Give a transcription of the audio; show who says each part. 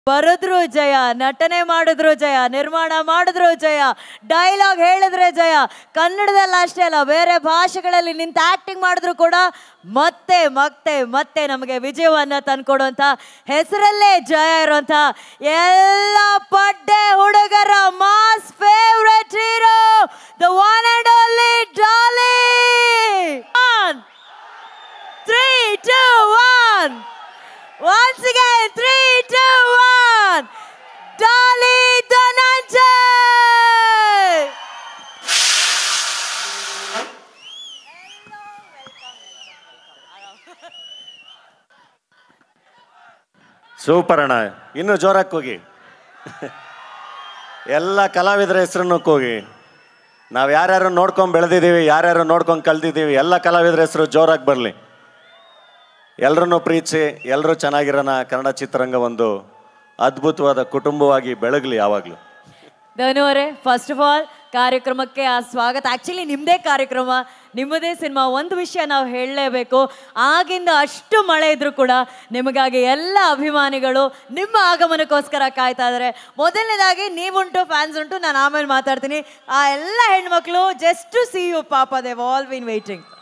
Speaker 1: ಬರೆದ್ರು ಜಯ ನಟನೆ ಮಾಡಿದ್ರು ಜಯ ನಿರ್ಮಾಣ ಮಾಡಿದ್ರು ಜಯ ಡೈಲಾಗ್ ಹೇಳಿದ್ರೆ ಜಯ ಕನ್ನಡದಲ್ಲಿ ಅಷ್ಟೇ ಅಲ್ಲ ಬೇರೆ ಭಾಷೆಗಳಲ್ಲಿ ನಿಂತು ಆಕ್ಟಿಂಗ್ ಮಾಡಿದ್ರು ಕೂಡ ಮತ್ತೆ ಮತ್ತೆ ಮತ್ತೆ ನಮಗೆ ವಿಜಯವನ್ನ ತಂದ್ಕೊಡುವಂತ ಹೆಸರಲ್ಲೇ ಜಯ ಇರುವಂತ ಎಲ್ಲ ಪಡ್ಡೆ ಹುಡುಗರ mass favourite hero the one and only Dolly three two one Once again, three, two, one. Dolly Dhananjay.
Speaker 2: Super ಅಣ್ಣ ಇನ್ನು ಜೋರಾಗಿ ಹೋಗಿ ಎಲ್ಲ ಕಲಾವಿದರ ಹೆಸರನ್ನು ಹೋಗಿ ನಾವು ಯಾರ್ಯಾರು ನೋಡ್ಕೊಂಡು ಬೆಳೆದಿದ್ದೀವಿ ಯಾರ್ಯಾರು ನೋಡ್ಕೊಂಡು ಕಲ್ತಿದ್ದೀವಿ ಎಲ್ಲ ಕಲಾವಿದರ ಹೆಸರು ಜೋರಾಗಿ ಬರಲಿ ಎಲ್ಲರನ್ನೂ ಪ್ರೀತಿಸಿ ಎಲ್ಲರೂ ಚೆನ್ನಾಗಿರೋಣ ಕನ್ನಡ ಚಿತ್ರರಂಗ ಒಂದು ಅದ್ಭುತವಾದ ಕುಟುಂಬವಾಗಿ ಬೆಳಗಲಿ ಯಾವಾಗಲೂ
Speaker 1: ಧನು ಅವರೇ ಫಸ್ಟ್ ಆಫ್ ಆಲ್ ಕಾರ್ಯಕ್ರಮಕ್ಕೆ ಆ ಸ್ವಾಗತ ಆಕ್ಚುಲಿ ನಿಮ್ಮದೇ ಕಾರ್ಯಕ್ರಮ ನಿಮ್ಮದೇ ಸಿನಿಮಾ ಒಂದು ವಿಷಯ ನಾವು ಹೇಳಲೇಬೇಕು ಆಗಿಂದ ಅಷ್ಟು ಮಳೆ ಇದ್ರೂ ಕೂಡ ನಿಮಗಾಗಿ ಎಲ್ಲ ಅಭಿಮಾನಿಗಳು ನಿಮ್ಮ ಆಗಮನಕ್ಕೋಸ್ಕರ ಕಾಯ್ತಾ ಇದ್ದಾರೆ ಮೊದಲನೇದಾಗಿ ನೀವುಂಟು ಫ್ಯಾನ್ಸ್ ಉಂಟು ನಾನು ಆಮೇಲೆ ಮಾತಾಡ್ತೀನಿ ಆ ಎಲ್ಲ ಹೆಣ್ಮಕ್ಳು ಜಸ್ಟ್ ಸಿ ಯು ಪಾಪ ದೇವ್ ಆಲ್ ಬಿನ್ ವೈಟಿಂಗ್